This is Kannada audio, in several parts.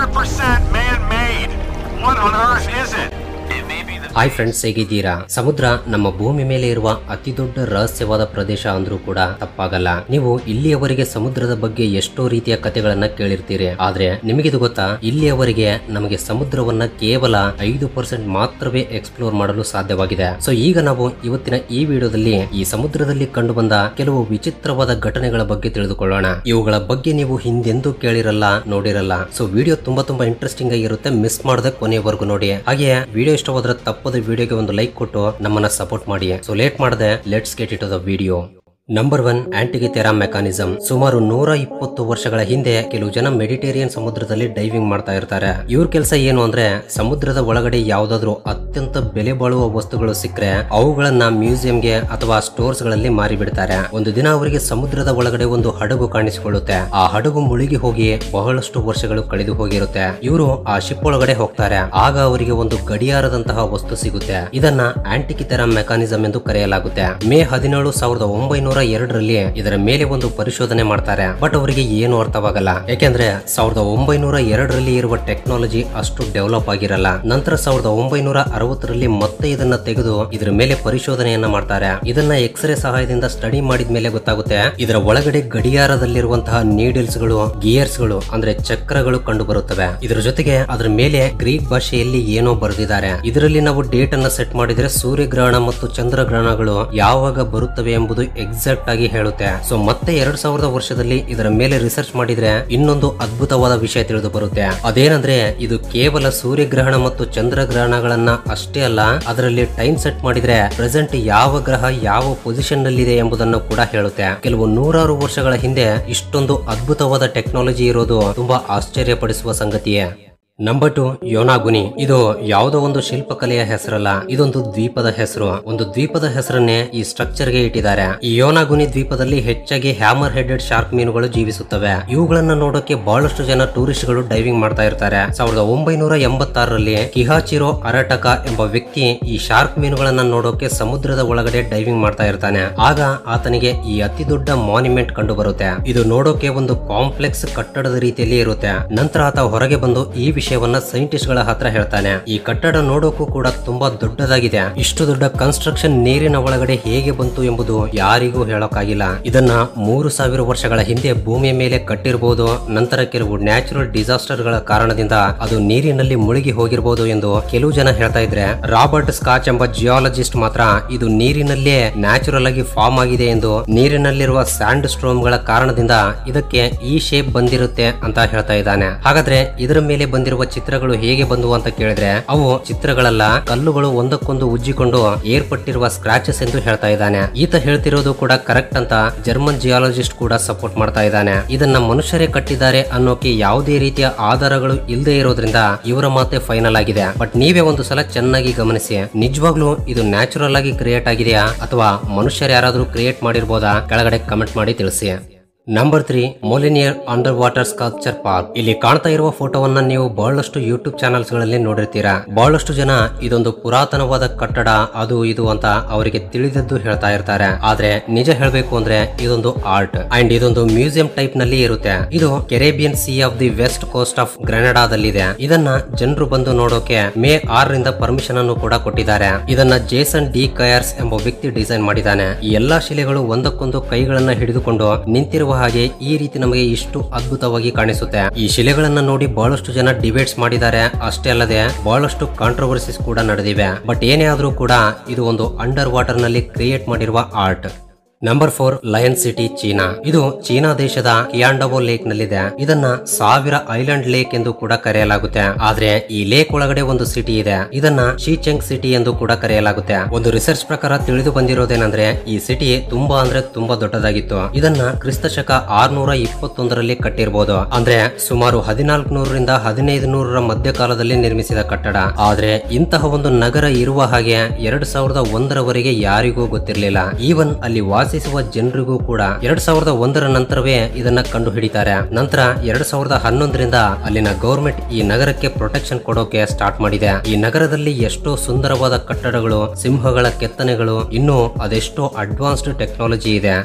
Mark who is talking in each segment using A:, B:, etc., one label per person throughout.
A: 100% man-made. What on earth is it? It may be the
B: hi friends ಹೇಗಿದ್ದೀರಾ ಸಮುದ್ರ ನಮ್ಮ ಭೂಮಿ ಮೇಲೆ ಇರುವ ಅತಿ ದೊಡ್ಡ ರಹಸ್ಯವಾದ ಪ್ರದೇಶ ಅಂದ್ರೂ ಕೂಡ ತಪ್ಪಾಗಲ್ಲ ನೀವು ಇಲ್ಲಿಯವರೆಗೆ ಸಮುದ್ರದ ಬಗ್ಗೆ ಎಷ್ಟೋ ರೀತಿಯ ಕಥೆಗಳನ್ನ ಕೇಳಿರ್ತೀರಿ ಆದ್ರೆ ನಿಮಗಿದು ಗೊತ್ತಾ ಇಲ್ಲಿಯವರೆಗೆ ನಮಗೆ ಸಮುದ್ರವನ್ನ ಕೇವಲ ಐದು ಪರ್ಸೆಂಟ್ ಮಾತ್ರವೇ ಎಕ್ಸ್ಪ್ಲೋರ್ ಮಾಡಲು ಸಾಧ್ಯವಾಗಿದೆ ಸೊ ಈಗ ನಾವು ಇವತ್ತಿನ ಈ ವಿಡಿಯೋದಲ್ಲಿ ಈ ಸಮುದ್ರದಲ್ಲಿ ಕಂಡು ಬಂದ ಕೆಲವು ವಿಚಿತ್ರವಾದ ಘಟನೆಗಳ ಬಗ್ಗೆ ತಿಳಿದುಕೊಳ್ಳೋಣ ಇವುಗಳ ಬಗ್ಗೆ ನೀವು ಹಿಂದೆಂದೂ ಕೇಳಿರಲ್ಲ ನೋಡಿರಲ್ಲ ಸೊ ವಿಡಿಯೋ ತುಂಬಾ ತುಂಬಾ ಇಂಟ್ರೆಸ್ಟಿಂಗ್ ಆಗಿರುತ್ತೆ ಮಿಸ್ ಮಾಡದೆ ಕೊನೆಯವರೆಗೂ ನೋಡಿ ಹಾಗೆ ವಿಡಿಯೋ ಇಷ್ಟವಾದ್ರೆ ತಪ್ಪದ ವಿಡಿಯೋಗೆ ಒಂದು ಲೈಕ್ ಕೊಟ್ಟು ನಮ್ಮನ್ನ ಸಪೋರ್ಟ್ ಮಾಡಿ ಸೊ ಲೇಟ್ ಮಾಡದೆ let's get it the video number one Antikythera mechanism ಸುಮಾರು ನೂರ ಇಪ್ಪತ್ತು ವರ್ಷಗಳ ಹಿಂದೆ ಕೆಲವು ಜನ ಮೆಡಿಟೇರಿಯನ್ ಸಮುದ್ರದಲ್ಲಿ ಡೈವಿಂಗ್ ಮಾಡ್ತಾ ಇರ್ತಾರೆ ಇವ್ರ ಕೆಲಸ ಏನು ಅಂದ್ರೆ ಸಮುದ್ರದ ಒಳಗಡೆ ಯಾವ್ದಾದ್ರು ಅತ್ಯಂತ ಬೆಲೆ ಬಾಳುವ ವಸ್ತುಗಳು ಸಿಕ್ಕರೆ ಅವುಗಳನ್ನ ಮ್ಯೂಸಿಯಂಗೆ ಅಥವಾ ಸ್ಟೋರ್ಸ್ ಗಳಲ್ಲಿ ಮಾರಿ ಬಿಡ್ತಾರೆ ಒಂದು ದಿನ ಅವರಿಗೆ ಸಮುದ್ರದ ಒಳಗಡೆ ಒಂದು ಹಡಗು ಕಾಣಿಸಿಕೊಳ್ಳುತ್ತೆ ಆ ಹಡಗು ಮುಳುಗಿ ಹೋಗಿ ಬಹಳಷ್ಟು ವರ್ಷಗಳು ಕಳೆದು ಹೋಗಿರುತ್ತೆ ಇವರು ಆ ಶಿಪ್ ಒಳಗಡೆ ಹೋಗ್ತಾರೆ ಆಗ ಅವರಿಗೆ ಒಂದು ಗಡಿಯಾರದಂತಹ ವಸ್ತು ಸಿಗುತ್ತೆ ಇದನ್ನ ಆಂಟಿಕಿತೆರಾ ಮೆಕಾನಿಸಮ್ ಎಂದು ಕರೆಯಲಾಗುತ್ತೆ ಮೇ ಹದಿನೇಳು ಸಾವಿರದ ಒಂಬೈನೂರ ಎರಡರಲ್ಲಿ ಇದರ ಮೇಲೆ ಒಂದು ಪರಿಶೋಧನೆ ಮಾಡ್ತಾರೆ ಬಟ್ ಅವರಿಗೆ ಏನು ಅರ್ಥವಾಗಲ್ಲ ಯಾಕೆಂದ್ರೆ ಸಾವಿರದ ಒಂಬೈನೂರ ಎರಡರಲ್ಲಿ ಇರುವ ಟೆಕ್ನಾಲಜಿ ಅಷ್ಟು ಡೆವಲಪ್ ಆಗಿರಲ್ಲ ನಂತರ ಸಾವಿರದ ಒಂಬೈನೂರ ಅರವತ್ತರಲ್ಲಿ ಮತ್ತೆ ಇದನ್ನ ತೆಗೆದು ಇದರ ಮೇಲೆ ಪರಿಶೋಧನೆಯನ್ನ ಮಾಡ್ತಾರೆ ಇದನ್ನ ಎಕ್ಸ್ರೇ ಸಹಾಯದಿಂದ ಸ್ಟಡಿ ಮಾಡಿದ ಮೇಲೆ ಗೊತ್ತಾಗುತ್ತೆ ಇದರ ಒಳಗಡೆ ಗಡಿಯಾರದಲ್ಲಿರುವಂತಹ ನೀಡಲ್ಸ್ ಗಳು ಗಿಯರ್ಸ್ ಗಳು ಅಂದ್ರೆ ಚಕ್ರಗಳು ಕಂಡು ಬರುತ್ತವೆ ಇದರ ಜೊತೆಗೆ ಅದರ ಮೇಲೆ ಗ್ರೀಕ್ ಭಾಷೆಯಲ್ಲಿ ಏನೋ ಬರೆದಿದ್ದಾರೆ ಇದರಲ್ಲಿ ನಾವು ಡೇಟ್ ಅನ್ನ ಸೆಟ್ ಮಾಡಿದ್ರೆ ಸೂರ್ಯಗ್ರಹಣ ಮತ್ತು ಚಂದ್ರಗ್ರಹಣಗಳು ಯಾವಾಗ ಬರುತ್ತವೆ ಎಂಬುದು ಎಕ್ಸಾಕ್ಟ್ ಆಗಿ ಹೇಳುತ್ತೆ ಸೊ ಮತ್ತೆ ಎರಡ್ ಸಾವಿರದ ವರ್ಷದಲ್ಲಿ ಇದರ ಮೇಲೆ ರಿಸರ್ಚ್ ಮಾಡಿದ್ರೆ ಇನ್ನೊಂದು ಅದ್ಭುತವಾದ ವಿಷಯ ತಿಳಿದು ಬರುತ್ತೆ ಅದೇನಂದ್ರೆ ಇದು ಕೇವಲ ಸೂರ್ಯಗ್ರಹಣ ಮತ್ತು ಚಂದ್ರಗ್ರಹಣಗಳನ್ನ ಅಷ್ಟೇ ಅಲ್ಲ ಅದರಲ್ಲಿ ಟೈಮ್ ಸೆಟ್ ಮಾಡಿದ್ರೆ ಪ್ರೆಸೆಂಟ್ ಯಾವ ಗ್ರಹ ಯಾವ ಪೊಸಿಷನ್ ನಲ್ಲಿದೆ ಎಂಬುದನ್ನು ಕೂಡ ಹೇಳುತ್ತೆ ಕೆಲವು ನೂರಾರು ವರ್ಷಗಳ ಹಿಂದೆ ಇಷ್ಟೊಂದು ಅದ್ಭುತವಾದ ಟೆಕ್ನಾಲಜಿ ಇರೋದು ತುಂಬಾ ಆಶ್ಚರ್ಯಪಡಿಸುವ ಸಂಗತಿಯೇ ನಂಬರ್ ಟು ಯೋನಾಗುನಿ ಇದು ಯಾವುದೋ ಒಂದು ಶಿಲ್ಪಕಲೆಯ ಹೆಸರಲ್ಲ ಇದೊಂದು ದ್ವೀಪದ ಹೆಸರು ಒಂದು ದ್ವೀಪದ ಹೆಸರನ್ನೇ ಈ ಸ್ಟ್ರಕ್ಚರ್ ಗೆ ಇಟ್ಟಿದ್ದಾರೆ ಈ ಯೋನಾಗುನಿ ದ್ವೀಪದಲ್ಲಿ ಹೆಚ್ಚಾಗಿ ಹ್ಯಾಮರ್ ಹೆಡೆಡ್ ಶಾರ್ಕ್ ಮೀನುಗಳು ಜೀವಿಸುತ್ತವೆ ಇವುಗಳನ್ನ ನೋಡೋಕೆ ಬಹಳಷ್ಟು ಜನ ಟೂರಿಸ್ಟ್ ಗಳು ಡೈವಿಂಗ್ ಮಾಡ್ತಾ ಇರ್ತಾರೆ ಸಾವಿರದ ಒಂಬೈನೂರ ಎಂಬತ್ತಾರರಲ್ಲಿ ಕಿಹಾಚಿರೋ ಅರಟಕ ಎಂಬ ವ್ಯಕ್ತಿ ಈ ಶಾರ್ಕ್ ಮೀನುಗಳನ್ನ ನೋಡೋಕೆ ಸಮುದ್ರದ ಒಳಗಡೆ ಡೈವಿಂಗ್ ಮಾಡ್ತಾ ಇರ್ತಾನೆ ಆಗ ಆತನಿಗೆ ಈ ಅತಿ ದೊಡ್ಡ ಮಾನ್ಯುಮೆಂಟ್ ಕಂಡು ಬರುತ್ತೆ ಇದು ನೋಡೋಕೆ ಒಂದು ಕಾಂಪ್ಲೆಕ್ಸ್ ಕಟ್ಟಡದ ರೀತಿಯಲ್ಲಿ ಇರುತ್ತೆ ನಂತರ ಆತ ಹೊರಗೆ ಬಂದು ಈ ವಿಷಯವನ್ನ ಸೈಂಟಿಸ್ಟ್ ಗಳ ಹತ್ರ ಹೇಳ್ತಾನೆ ಈ ಕಟ್ಟಡ ನೋಡೋಕು ಕೂಡ ತುಂಬಾ ದೊಡ್ಡದಾಗಿದೆ ಇಷ್ಟು ದೊಡ್ಡ ಕನ್ಸ್ಟ್ರಕ್ಷನ್ ನೀರಿನ ಒಳಗಡೆ ಹೇಗೆ ಬಂತು ಎಂಬುದು ಯಾರಿಗೂ ಹೇಳೋಕ್ಕಾಗಿಲ್ಲ ಇದನ್ನ ಮೂರು ಸಾವಿರ ವರ್ಷಗಳ ಹಿಂದೆ ಭೂಮಿಯ ಮೇಲೆ ಕಟ್ಟಿರಬಹುದು ನಂತರ ಕೆಲವು ನ್ಯಾಚುರಲ್ ಡಿಸಾಸ್ಟರ್ ಗಳ ಕಾರಣದಿಂದ ಅದು ನೀರಿನಲ್ಲಿ ಮುಳುಗಿ ಹೋಗಿರಬಹುದು ಎಂದು ಕೆಲವು ಜನ ಹೇಳ್ತಾ ಇದ್ರೆ ರಾಬರ್ಟ್ ಸ್ಕಾಚ್ ಎಂಬ ಜಿಯಾಲಜಿಸ್ಟ್ ಮಾತ್ರ ಇದು ನೀರಿನಲ್ಲೇ ನ್ಯಾಚುರಲ್ ಆಗಿ ಫಾರ್ಮ್ ಆಗಿದೆ ಎಂದು ನೀರಿನಲ್ಲಿರುವ ಸ್ಯಾಂಡ್ ಸ್ಟ್ರೋಮ್ ಗಳ ಕಾರಣದಿಂದ ಇದಕ್ಕೆ ಈ ಶೇಪ್ ಬಂದಿರುತ್ತೆ ಅಂತ ಹೇಳ್ತಾ ಇದ್ದಾನೆ ಹಾಗಾದ್ರೆ ಇದರ ಮೇಲೆ ಬಂದಿರುವ ಚಿತ್ರಗಳು ಹೇಗೆ ಬಂದವು ಅಂತ ಕೇಳಿದ್ರೆ ಅವು ಚಿತ್ರಗಳಲ್ಲ ಕಲ್ಲುಗಳು ಒಂದಕ್ಕೊಂದು ಉಜ್ಜಿಕೊಂಡು ಏರ್ಪಟ್ಟಿರುವ ಸ್ಕ್ರಾಚಸ್ ಎಂದು ಹೇಳ್ತಾ ಇದ್ದಾನೆ ಈತ ಹೇಳ್ತಿರೋದು ಕೂಡ ಕರೆಕ್ಟ್ ಅಂತ ಜರ್ಮನ್ ಜಿಯಾಲಜಿಸ್ಟ್ ಕೂಡ ಸಪೋರ್ಟ್ ಮಾಡ್ತಾ ಇದ್ದಾನೆ ಇದನ್ನ ಮನುಷ್ಯರೇ ಕಟ್ಟಿದ್ದಾರೆ ಅನ್ನೋಕೆ ಯಾವುದೇ ರೀತಿಯ ಆಧಾರಗಳು ಇಲ್ಲದೆ ಇರೋದ್ರಿಂದ ಇವರ ಮಾತೆ ಫೈನಲ್ ಆಗಿದೆ ಬಟ್ ನೀವೇ ಒಂದು ಸಲ ಚೆನ್ನಾಗಿ ಗಮನಿಸಿ ನಿಜವಾಗ್ಲೂ ಇದು ನ್ಯಾಚುರಲ್ ಆಗಿ ಕ್ರಿಯೇಟ್ ಆಗಿದೆಯಾ ಅಥವಾ ಮನುಷ್ಯರು ಯಾರಾದ್ರೂ ಕ್ರಿಯೇಟ್ ಮಾಡಿರ್ಬೋದಾ ಕೆಳಗಡೆ ಕಮೆಂಟ್ ಮಾಡಿ ತಿಳಿಸಿ number three Molinere under water sculpture park ಇಲ್ಲಿ ಕಾಣ್ತಾ ಇರುವ ಫೋಟೋವನ್ನ ನೀವು ಬಹಳಷ್ಟು ಯೂಟ್ಯೂಬ್ ಚಾನೆಲ್ಸ್ ಗಳಲ್ಲಿ ನೋಡಿರ್ತೀರಾ ಬಹಳಷ್ಟು ಜನ ಇದೊಂದು ಪುರಾತನವಾದ ಕಟ್ಟಡ ಅದು ಇದು ಅಂತ ಅವರಿಗೆ ತಿಳಿದದ್ದು ಹೇಳ್ತಾ ಇರ್ತಾರೆ ಆದ್ರೆ ನಿಜ ಹೇಳ್ಬೇಕು ಅಂದ್ರೆ ಇದೊಂದು ಆರ್ಟ್ ಅಂಡ್ ಇದೊಂದು ಮ್ಯೂಸಿಯಂ ಟೈಪ್ ನಲ್ಲಿ ಇರುತ್ತೆ ಇದು Caribbean sea of the west coast of ಗ್ರೆನಡಾದಲ್ಲಿದೆ ಇದನ್ನ ಜನರು ಬಂದು ನೋಡೋಕೆ ಮೇ ಆರರಿಂದ ಪರ್ಮಿಷನ್ ಅನ್ನು ಕೂಡ ಕೊಟ್ಟಿದ್ದಾರೆ ಇದನ್ನ ಜೇಸನ್ ಡಿ ಕಯರ್ಸ್ ಎಂಬ ವ್ಯಕ್ತಿ ಡಿಸೈನ್ ಮಾಡಿದ್ದಾನೆ ಈ ಎಲ್ಲಾ ಶಿಲೆಗಳು ಒಂದಕ್ಕೊಂದು ಕೈಗಳನ್ನ ಹಿಡಿದುಕೊಂಡು ನಿಂತಿರುವ ಹಾಗೆ ಈ ರೀತಿ ನಮಗೆ ಇಷ್ಟು ಅದ್ಭುತವಾಗಿ ಕಾಣಿಸುತ್ತೆ ಈ ಶಿಲೆಗಳನ್ನ ನೋಡಿ ಬಹಳಷ್ಟು ಜನ ಡಿಬೇಟ್ಸ್ ಮಾಡಿದ್ದಾರೆ ಅಷ್ಟೇ ಅಲ್ಲದೆ ಬಹಳಷ್ಟು ಕಾಂಟ್ರವರ್ಸಿಸ್ ಕೂಡ ನಡೆದಿವೆ ಬಟ್ ಏನೇ ಆದ್ರೂ ಕೂಡ ಇದು ಒಂದು ಅಂಡರ್ ವಾಟರ್ ನಲ್ಲಿ ಕ್ರಿಯೇಟ್ ಮಾಡಿರುವ art number four lion city China ಇದು ಚೀನಾ ದೇಶದ ಕಿಯಾಂಡವೋ ಲೇಕ್ ನಲ್ಲಿದೆ ಇದನ್ನ ಸಾವಿರ ಐಲ್ಯಾಂಡ್ ಲೇಕ್ ಎಂದು ಕೂಡ ಕರೆಯಲಾಗುತ್ತೆ ಆದ್ರೆ ಈ ಲೇಕ್ ಒಳಗಡೆ ಒಂದು ಸಿಟಿ ಇದೆ ಇದನ್ನ ಶೀಚೆಂಗ್ ಸಿಟಿ ಎಂದು ಕೂಡ ಕರೆಯಲಾಗುತ್ತೆ ಒಂದು ರಿಸರ್ಚ್ ಪ್ರಕಾರ ತಿಳಿದು ಬಂದಿರೋದೇನಂದ್ರೆ ಈ ಸಿಟಿ ತುಂಬಾ ಅಂದ್ರೆ ತುಂಬಾ ದೊಡ್ಡದಾಗಿತ್ತು ಇದನ್ನ ಕ್ರಿಸ್ತ ಶಕ ಆರ್ನೂರ ಇಪ್ಪತ್ತೊಂದರಲ್ಲಿ ಕಟ್ಟಿರಬಹುದು ಅಂದ್ರೆ ಸುಮಾರು ಹದಿನಾಲ್ಕು ನೂರರಿಂದ ಹದಿನೈದು ನೂರರ ಮಧ್ಯಕಾಲದಲ್ಲಿ ನಿರ್ಮಿಸಿದ ಕಟ್ಟಡ ಆದ್ರೆ ಇಂತಹ ಒಂದು ನಗರ ಇರುವ ಹಾಗೆ ಎರಡ್ ಸಾವಿರದ ಒಂದರವರೆಗೆ ಯಾರಿಗೂ ಗೊತ್ತಿರಲಿಲ್ಲ ಈವನ್ ಅಲ್ಲಿ ವಾಸಿಸುವ ಜನರಿಗೂ ಕೂಡ ಎರಡ್ ಸಾವಿರದ ಒಂದರ ನಂತರವೇ ಇದನ್ನ ಕಂಡು ಹಿಡಿತಾರೆ ನಂತರ ಎರಡ್ ಸಾವಿರದ ಹನ್ನೊಂದರಿಂದ ಅಲ್ಲಿನ ಗೌರ್ಮೆಂಟ್ ಈ ನಗರಕ್ಕೆ ಪ್ರೊಟೆಕ್ಷನ್ ಕೊಡೋಕೆ ಸ್ಟಾರ್ಟ್ ಮಾಡಿದೆ ಈ ನಗರದಲ್ಲಿ ಎಷ್ಟೋ ಸುಂದರವಾದ ಕಟ್ಟಡಗಳು ಸಿಂಹಗಳ ಕೆತ್ತನೆಗಳು ಇನ್ನೂ ಅದೆಷ್ಟೋ ಅಡ್ವಾನ್ಸ್ಡ್ ಟೆಕ್ನಾಲಜಿ ಇದೆ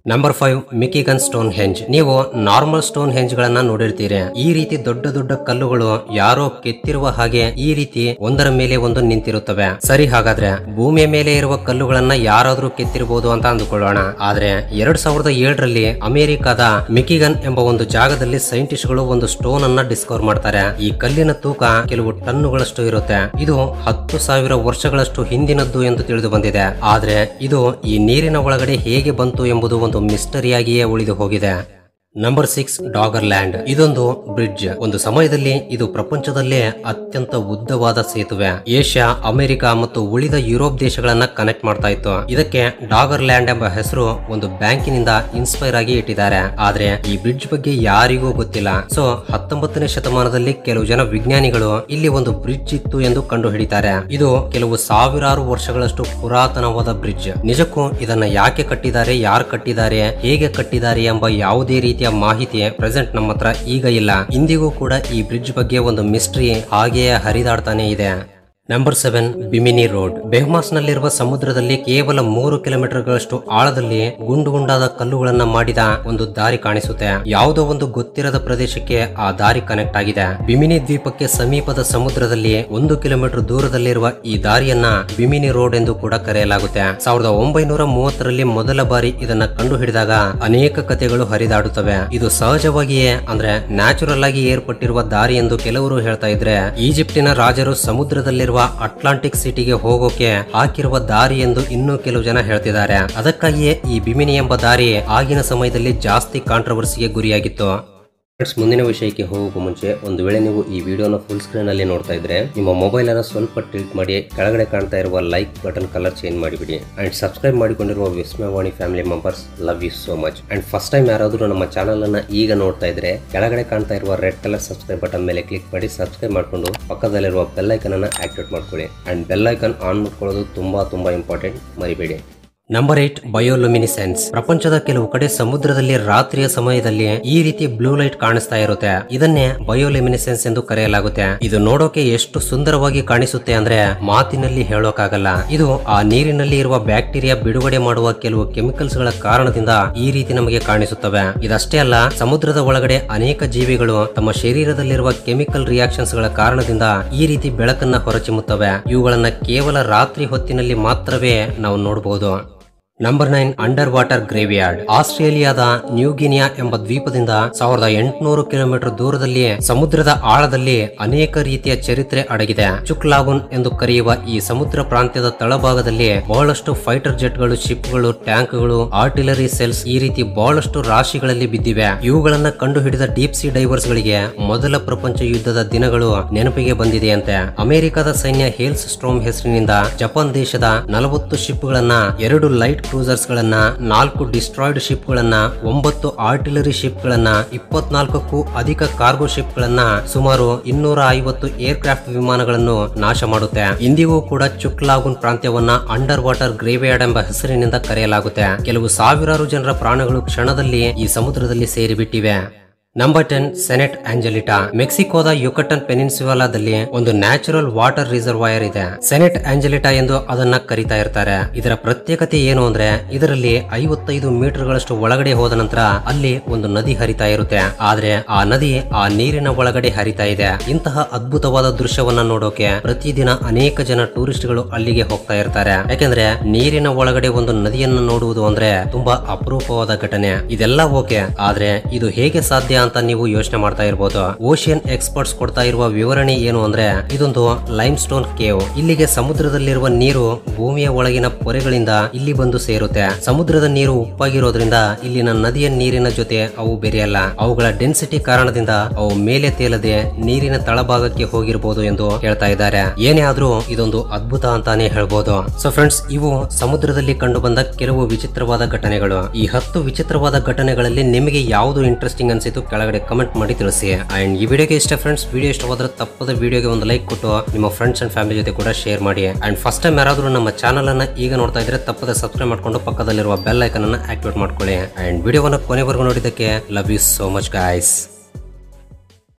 B: number five Michigan Stonehenge ನೀವು ನಾರ್ಮಲ್ ಸ್ಟೋನ್ ಹೆಂಜ್ ಗಳನ್ನ ನೋಡಿರ್ತೀರಿ ಈ ರೀತಿ ದೊಡ್ಡ ದೊಡ್ಡ ಕಲ್ಲುಗಳು ಯಾರೋ ಕೆತ್ತಿರುವ ಹಾಗೆ ಈ ರೀತಿ ಒಂದರ ಮೇಲೆ ಒಂದು ನಿಂತಿರುತ್ತವೆ ಸರಿ ಹಾಗಾದ್ರೆ ಭೂಮಿಯ ಮೇಲೆ ಇರುವ ಕಲ್ಲುಗಳನ್ನ ಯಾರಾದ್ರೂ ಕೆತ್ತಿರಬಹುದು ಅಂತ ಅಂದುಕೊಳ್ಳೋಣ ಆದ್ರೆ ಎರಡ್ ಸಾವಿರದ ಏಳರಲ್ಲಿ ಅಮೆರಿಕದ ಮಿಕಿಗನ್ ಎಂಬ ಒಂದು ಜಾಗದಲ್ಲಿ ಸೈಂಟಿಸ್ಟ್ ಗಳು ಒಂದು ಸ್ಟೋನ್ ಅನ್ನ ಡಿಸ್ಕವರ್ ಮಾಡ್ತಾರೆ ಈ ಕಲ್ಲಿನ ತೂಕ ಕೆಲವು ಟನ್ನುಗಳಷ್ಟು ಇರುತ್ತೆ ಇದು ಹತ್ತು ಸಾವಿರ ವರ್ಷಗಳಷ್ಟು ಹಿಂದಿನದ್ದು ಎಂದು ತಿಳಿದು ಬಂದಿದೆ ಆದ್ರೆ ಇದು ಈ ನೀರಿನ ಒಳಗಡೆ ಹೇಗೆ ಬಂತು ಎಂಬುದು ಒಂದು ಮಿಸ್ಟರಿಯಾಗಿಯೇ ಉಳಿದು ಹೋಗಿದೆ ನಂಬರ್ ಸಿಕ್ಸ್ ಡಾಗರ್ ಲ್ಯಾಂಡ್ ಇದೊಂದು ಬ್ರಿಡ್ಜ್ ಒಂದು ಸಮಯದಲ್ಲಿ ಇದು ಪ್ರಪಂಚದಲ್ಲೇ ಅತ್ಯಂತ ಉದ್ದವಾದ ಸೇತುವೆ ಏಷ್ಯಾ ಅಮೆರಿಕ ಮತ್ತು ಉಳಿದ ಯುರೋಪ್ ದೇಶಗಳನ್ನ ಕನೆಕ್ಟ್ ಮಾಡ್ತಾ ಇತ್ತು ಇದಕ್ಕೆ ಡಾಗರ್ ಲ್ಯಾಂಡ್ ಎಂಬ ಹೆಸರು ಒಂದು ಬ್ಯಾಂಕಿನಿಂದ ಇನ್ಸ್ಪೈರ್ ಆಗಿ ಇಟ್ಟಿದ್ದಾರೆ ಆದ್ರೆ ಈ ಬ್ರಿಡ್ಜ್ ಬಗ್ಗೆ ಯಾರಿಗೂ ಗೊತ್ತಿಲ್ಲ ಸೊ ಹತ್ತೊಂಬತ್ತನೇ ಶತಮಾನದಲ್ಲಿ ಕೆಲವು ಜನ ವಿಜ್ಞಾನಿಗಳು ಇಲ್ಲಿ ಒಂದು ಬ್ರಿಡ್ಜ್ ಇತ್ತು ಎಂದು ಕಂಡು ಹಿಡಿತಾರೆ ಇದು ಕೆಲವು ಸಾವಿರಾರು ವರ್ಷಗಳಷ್ಟು ಪುರಾತನವಾದ ಬ್ರಿಡ್ಜ್ ನಿಜಕ್ಕೂ ಇದನ್ನ ಯಾಕೆ ಕಟ್ಟಿದ್ದಾರೆ ಯಾರು ಕಟ್ಟಿದ್ದಾರೆ ಹೇಗೆ ಕಟ್ಟಿದ್ದಾರೆ ಎಂಬ ಯಾವುದೇ ರೀತಿಯ ಮಾಹಿತಿ ಪ್ರೆಸೆಂಟ್ ನಮ್ಮ ಹತ್ರ ಈಗ ಇಲ್ಲ ಇಂದಿಗೂ ಕೂಡ ಈ ಬ್ರಿಡ್ಜ್ ಬಗ್ಗೆ ಒಂದು ಮಿಸ್ಟ್ರಿ ಹಾಗೆಯೇ ಹರಿದಾಡ್ತಾನೆ ಇದೆ number seven Bimini road Bahamas ನಲ್ಲಿರುವ ಸಮುದ್ರದಲ್ಲಿ ಕೇವಲ ಮೂರು ಕಿಲೋಮೀಟರ್ಗಳಷ್ಟು ಆಳದಲ್ಲಿ ಗುಂಡು ಗುಂಡಾದ ಕಲ್ಲುಗಳನ್ನ ಮಾಡಿದ ಒಂದು ದಾರಿ ಕಾಣಿಸುತ್ತೆ ಯಾವುದೋ ಒಂದು ಗೊತ್ತಿರದ ಪ್ರದೇಶಕ್ಕೆ ಆ ದಾರಿ ಕನೆಕ್ಟ್ ಆಗಿದೆ ಬಿಮಿನಿ ದ್ವೀಪಕ್ಕೆ ಸಮೀಪದ ಸಮುದ್ರದಲ್ಲಿ ಒಂದು ಕಿಲೋಮೀಟರ್ ದೂರದಲ್ಲಿರುವ ಈ ದಾರಿಯನ್ನ ಬಿಮಿನಿ ರೋಡ್ ಎಂದು ಕೂಡ ಕರೆಯಲಾಗುತ್ತೆ ಸಾವಿರದ ಒಂಬೈನೂರ ಮೂವತ್ತರಲ್ಲಿ ಮೊದಲ ಬಾರಿ ಇದನ್ನ ಕಂಡು ಹಿಡಿದಾಗ ಅನೇಕ ಕಥೆಗಳು ಹರಿದಾಡುತ್ತವೆ ಇದು ಸಹಜವಾಗಿಯೇ ಅಂದ್ರೆ ನ್ಯಾಚುರಲ್ ಆಗಿ ಏರ್ಪಟ್ಟಿರುವ ದಾರಿ ಎಂದು ಕೆಲವರು ಹೇಳ್ತಾ ಇದ್ರೆ ಈಜಿಪ್ಟಿನ ರಾಜರು ಸಮುದ್ರದಲ್ಲಿರುವ ಅಟ್ಲಾಂಟಿಕ್ ಸಿಟಿಗೆ ಹೋಗೋಕೆ ಹಾಕಿರುವ ದಾರಿ ಎಂದು ಇನ್ನೂ ಕೆಲವು ಜನ ಹೇಳ್ತಿದ್ದಾರೆ ಅದಕ್ಕಾಗಿಯೇ ಈ ಬಿಮಿನಿ ಎಂಬ ದಾರಿ ಆಗಿನ ಸಮಯದಲ್ಲಿ ಜಾಸ್ತಿ ಕಾಂಟ್ರವರ್ಸಿಗೆ ಗುರಿಯಾಗಿತ್ತು ಫ್ರೆಂಡ್ಸ್ ಮುಂದಿನ ವಿಷಯಕ್ಕೆ ಹೋಗೋಕೆ ಮುಂಚೆ ಒಂದು ವೇಳೆ ನೀವು ಈ ವಿಡಿಯೋನ ಫುಲ್ ಸ್ಕ್ರೀನ್ ಅಲ್ಲಿ ನೋಡ್ತಾ ಇದ್ರೆ ನಿಮ್ಮ ಮೊಬೈಲ್ ಅನ್ನ ಸ್ವಲ್ಪ ಟಿಲ್ಟ್ ಮಾಡಿ ಕೆಳಗಡೆ ಕಾಣ್ತಾ ಇರುವ ಲೈಕ್ ಬಟನ್ ಕಲರ್ ಚೇಂಜ್ ಮಾಡಿಬಿಡಿ ಅಂಡ್ ಸಬ್ಸ್ಕ್ರೈಬ್ ಮಾಡಿಕೊಂಡಿರುವ Vismayavani family members love you so much and first time ಯಾರಾದರೂ ನಮ್ಮ ಚಾನಲ್ ಅನ್ನ ಈಗ ನೋಡ್ತಾ ಇದ್ರೆ ಕೆಳಗಡೆ ಕಾಣ್ತಾ ಇರುವ ರೆಡ್ ಕಲರ್ ಸಬ್ಸ್ಕ್ರೈಬ್ ಬಟನ್ ಮೇಲೆ ಕ್ಲಿಕ್ ಮಾಡಿ ಸಬ್ಸ್ಕ್ರೈಬ್ ಮಾಡ್ಕೊಂಡು ಪಕ್ಕದಲ್ಲಿರುವ ಬೆಲ್ ಐಕನ್ ಅನ್ನ ಆಕ್ಟಿವೇಟ್ ಮಾಡ್ಕೊಳ್ಳಿ ಅಂಡ್ ಬೆಲ್ ಐಕನ್ ಆನ್ ಮಾಡ್ಕೊಳ್ಳೋದು ತುಂಬಾ ತುಂಬಾ ಇಂಪಾರ್ಟೆಂಟ್ ಮರಿಬೇಡಿ ನಂಬರ್ ಏಟ್ ಬಯೋಲುಮಿನಿಸೆನ್ಸ್ ಪ್ರಪಂಚದ ಕೆಲವು ಕಡೆ ಸಮುದ್ರದಲ್ಲಿ ರಾತ್ರಿಯ ಸಮಯದಲ್ಲಿ ಈ ರೀತಿ ಬ್ಲೂ ಲೈಟ್ ಕಾಣಿಸ್ತಾ ಇರುತ್ತೆ ಇದನ್ನೇ ಬಯೋಲುಮಿನಿಸೆನ್ಸ್ ಎಂದು ಕರೆಯಲಾಗುತ್ತೆ ಇದು ನೋಡೋಕೆ ಎಷ್ಟು ಸುಂದರವಾಗಿ ಕಾಣಿಸುತ್ತೆ ಅಂದ್ರೆ ಮಾತಿನಲ್ಲಿ ಹೇಳೋಕ್ಕಾಗಲ್ಲ ಇದು ಆ ನೀರಿನಲ್ಲಿ ಇರುವ ಬ್ಯಾಕ್ಟೀರಿಯಾ ಬಿಡುಗಡೆ ಮಾಡುವ ಕೆಲವು ಕೆಮಿಕಲ್ಸ್ ಗಳ ಕಾರಣದಿಂದ ಈ ರೀತಿ ನಮಗೆ ಕಾಣಿಸುತ್ತವೆ ಇದಷ್ಟೇ ಅಲ್ಲ ಸಮುದ್ರದ ಒಳಗಡೆ ಅನೇಕ ಜೀವಿಗಳು ತಮ್ಮ ಶರೀರದಲ್ಲಿರುವ ಕೆಮಿಕಲ್ ರಿಯಾಕ್ಷನ್ಸ್ ಗಳ ಕಾರಣದಿಂದ ಈ ರೀತಿ ಬೆಳಕನ್ನ ಹೊರಚಿಮ್ಮುತ್ತವೆ ಇವುಗಳನ್ನ ಕೇವಲ ರಾತ್ರಿ ಹೊತ್ತಿನಲ್ಲಿ ಮಾತ್ರವೇ ನಾವು ನೋಡಬಹುದು number nine under water graveyard ಆಸ್ಟ್ರೇಲಿಯಾದ ನ್ಯೂಗಿನಿಯಾ ಎಂಬ ದ್ವೀಪದಿಂದ ಸಾವಿರದ ಎಂಟುನೂರು ಕಿಲೋಮೀಟರ್ ದೂರದಲ್ಲಿ ಸಮುದ್ರದ ಆಳದಲ್ಲಿ ಅನೇಕ ರೀತಿಯ ಚರಿತ್ರೆ ಅಡಗಿದೆ ಚುಕ್ಲಾಗುನ್ ಎಂದು ಕರೆಯುವ ಈ ಸಮುದ್ರ ಪ್ರಾಂತ್ಯದ ತಳಭಾಗದಲ್ಲಿ ಬಹಳಷ್ಟು ಫೈಟರ್ ಜೆಟ್ಗಳು ಶಿಪ್ಗಳು ಟ್ಯಾಂಕ್ಗಳು ಆರ್ಟಿಲರಿ ಸೆಲ್ಸ್ ಈ ರೀತಿ ಬಹಳಷ್ಟು ರಾಶಿಗಳಲ್ಲಿ ಬಿದ್ದಿವೆ ಇವುಗಳನ್ನ ಕಂಡು ಹಿಡಿದ ಡೀಪ್ ಸಿ ಡೈವರ್ಸ್ ಗಳಿಗೆ ಮೊದಲ ಪ್ರಪಂಚ ಯುದ್ಧದ ದಿನಗಳು ನೆನಪಿಗೆ ಬಂದಿದೆಯಂತೆ ಅಮೆರಿಕದ ಸೈನ್ಯ ಹೇಲ್ಸ್ ಸ್ಟ್ರೋಮ್ ಹೆಸರಿನಿಂದ ಜಪಾನ್ ದೇಶದ ನಲವತ್ತು ಶಿಪ್ಗಳನ್ನ ಎರಡು ಲೈಟ್ ಕ್ರೂಸರ್ಸ್ ಗಳನ್ನ ನಾಲ್ಕು ಡಿಸ್ಟ್ರಾಯ್ಡ್ ಶಿಪ್ ಗಳನ್ನ ಒಂಬತ್ತು ಆರ್ಟಿಲರಿ ಶಿಪ್ ಗಳನ್ನ ಇಪ್ಪತ್ನಾಲ್ಕಕ್ಕೂ ಅಧಿಕ ಕಾರ್ಗೋ ಶಿಪ್ ಗಳನ್ನ ಸುಮಾರು ಇನ್ನೂರ ಐವತ್ತು ಏರ್ ಕ್ರಾಫ್ಟ್ ವಿಮಾನಗಳನ್ನು ನಾಶ ಮಾಡುತ್ತೆ ಇಂದಿಗೂ ಕೂಡ ಚುಕ್ಲಾಗುನ್ ಪ್ರಾಂತ್ಯವನ್ನ ಅಂಡರ್ ವಾಟರ್ ಗ್ರೇವಿಯಾರ್ಡ್ ಎಂಬ ಹೆಸರಿನಿಂದ ಕರೆಯಲಾಗುತ್ತೆ ಕೆಲವು ಸಾವಿರಾರು ಜನರ ಪ್ರಾಣಗಳು ಕ್ಷಣದಲ್ಲಿ ಈ ಸಮುದ್ರದಲ್ಲಿ ಸೇರಿಬಿಟ್ಟಿವೆ ನಂಬರ್ ಟೆನ್ ಸೆನೆಟ್ ಆಂಜಲಿಟಾ ಮೆಕ್ಸಿಕೋದ ಯುಕಟನ್ ಪೆನಿನ್ಸುಲಾದಲ್ಲಿ ಒಂದು ನ್ಯಾಚುರಲ್ ವಾಟರ್ ರಿಸರ್ವಾಯರ್ ಇದೆ ಸೆನೆಟ್ ಆಂಜಲಿಟಾ ಎಂದು ಅದನ್ನ ಕರಿತಾ ಇರ್ತಾರೆ ಇದರ ಪ್ರತ್ಯೇಕತೆ ಏನು ಅಂದ್ರೆ ಇದರಲ್ಲಿ ಐವತ್ತೈದು ಮೀಟರ್ ಗಳಷ್ಟು ಒಳಗಡೆ ಹೋದ ನಂತರ ಅಲ್ಲಿ ಒಂದು ನದಿ ಹರಿತಾ ಇರುತ್ತೆ ಆದ್ರೆ ಆ ನದಿ ಆ ನೀರಿನ ಒಳಗಡೆ ಹರಿತಾ ಇದೆ ಇಂತಹ ಅದ್ಭುತವಾದ ದೃಶ್ಯವನ್ನ ನೋಡೋಕೆ ಪ್ರತಿದಿನ ಅನೇಕ ಜನ ಟೂರಿಸ್ಟ್ ಗಳು ಅಲ್ಲಿಗೆ ಹೋಗ್ತಾ ಇರ್ತಾರೆ ಯಾಕೆಂದ್ರೆ ನೀರಿನ ಒಳಗಡೆ ಒಂದು ನದಿಯನ್ನು ನೋಡುವುದು ಅಂದ್ರೆ ತುಂಬಾ ಅಪರೂಪವಾದ ಘಟನೆ ಇದೆಲ್ಲ ಓಕೆ ಆದ್ರೆ ಇದು ಹೇಗೆ ಸಾಧ್ಯ ಅಂತ ನೀವು ಯೋಚನೆ ಮಾಡ್ತಾ ಇರಬಹುದು ಓಷಿಯನ್ ಎಕ್ಸ್ಪರ್ಟ್ಸ್ ಕೊಡ್ತಾ ಇರುವ ವಿವರಣೆ ಏನು ಅಂದ್ರೆ ಇದೊಂದು ಲೈಮ್ ಸ್ಟೋನ್ ಕೇವ್ ಇಲ್ಲಿಗೆ ಸಮುದ್ರದಲ್ಲಿರುವ ನೀರು ಭೂಮಿಯ ಒಳಗಿನ ಪೊರೆಗಳಿಂದ ಇಲ್ಲಿ ಬಂದು ಸೇರುತ್ತೆ ಸಮುದ್ರದ ನೀರು ಉಪ್ಪಾಗಿರೋದ್ರಿಂದ ಇಲ್ಲಿನ ನದಿಯ ನೀರಿನ ಜೊತೆ ಅವು ಬೆರೆಯಲ್ಲ ಅವುಗಳ ಡೆನ್ಸಿಟಿ ಕಾರಣದಿಂದ ಅವು ಮೇಲೆ ತೇಲದೆ ನೀರಿನ ತಳಭಾಗಕ್ಕೆ ಹೋಗಿರಬಹುದು ಎಂದು ಹೇಳ್ತಾ ಇದ್ದಾರೆ ಏನೇ ಆದ್ರೂ ಇದೊಂದು ಅದ್ಭುತ ಅಂತಾನೆ ಹೇಳ್ಬೋದು ಸೊ ಫ್ರೆಂಡ್ಸ್ ಇವು ಸಮುದ್ರದಲ್ಲಿ ಕಂಡು ಬಂದ ಕೆಲವು ವಿಚಿತ್ರವಾದ ಘಟನೆಗಳು ಈ ಹತ್ತು ವಿಚಿತ್ರವಾದ ಘಟನೆಗಳಲ್ಲಿ ನಿಮಗೆ ಯಾವುದು ಇಂಟ್ರೆಸ್ಟಿಂಗ್ ಅನ್ಸಿತ್ತು ಕೆಳಗಡೆ ಕಮೆಂಟ್ ಮಾಡಿ ತಿಳಿಸಿ ಅಂಡ್ ಈ ವಿಡಿಯೋಗೆ ಇಷ್ಟ ಫ್ರೆಂಡ್ಸ್ ವಿಡಿಯೋ ಇಷ್ಟವಾದ್ರೆ ತಪ್ಪದ ವಿಡಿಯೋಗೆ ಒಂದು ಲೈಕ್ ಕೊಟ್ಟು ನಿಮ್ಮ ಫ್ರೆಂಡ್ಸ್ ಅಂಡ್ ಫ್ಯಾಮಿಲಿ ಜೊತೆ ಕೂಡ ಶೇರ್ ಮಾಡಿ ಅಂಡ್ ಫಸ್ಟ್ ಟೈಮ್ ಯಾರಾದ್ರೂ ನಮ್ಮ ಚಾನಲ್ ಅನ್ನ ಈಗ ನೋಡ್ತಾ ಇದ್ರೆ ತಪ್ಪದ ಸಬ್ಸ್ಕ್ರೈಬ್ ಮಾಡ್ಕೊಂಡು ಪಕ್ಕದಲ್ಲಿರುವ ಬೆಲ್ ಐಕನ್ ಅನ್ನ ಆಕ್ಟಿವೇಟ್ ಮಾಡ್ಕೊಳ್ಳಿ ಅಂಡ್ ವಿಡಿಯೋವನ್ನ ಕೊನೆವರೆಗೂ ನೋಡಿದ್ದಕ್ಕೆ love you so much guys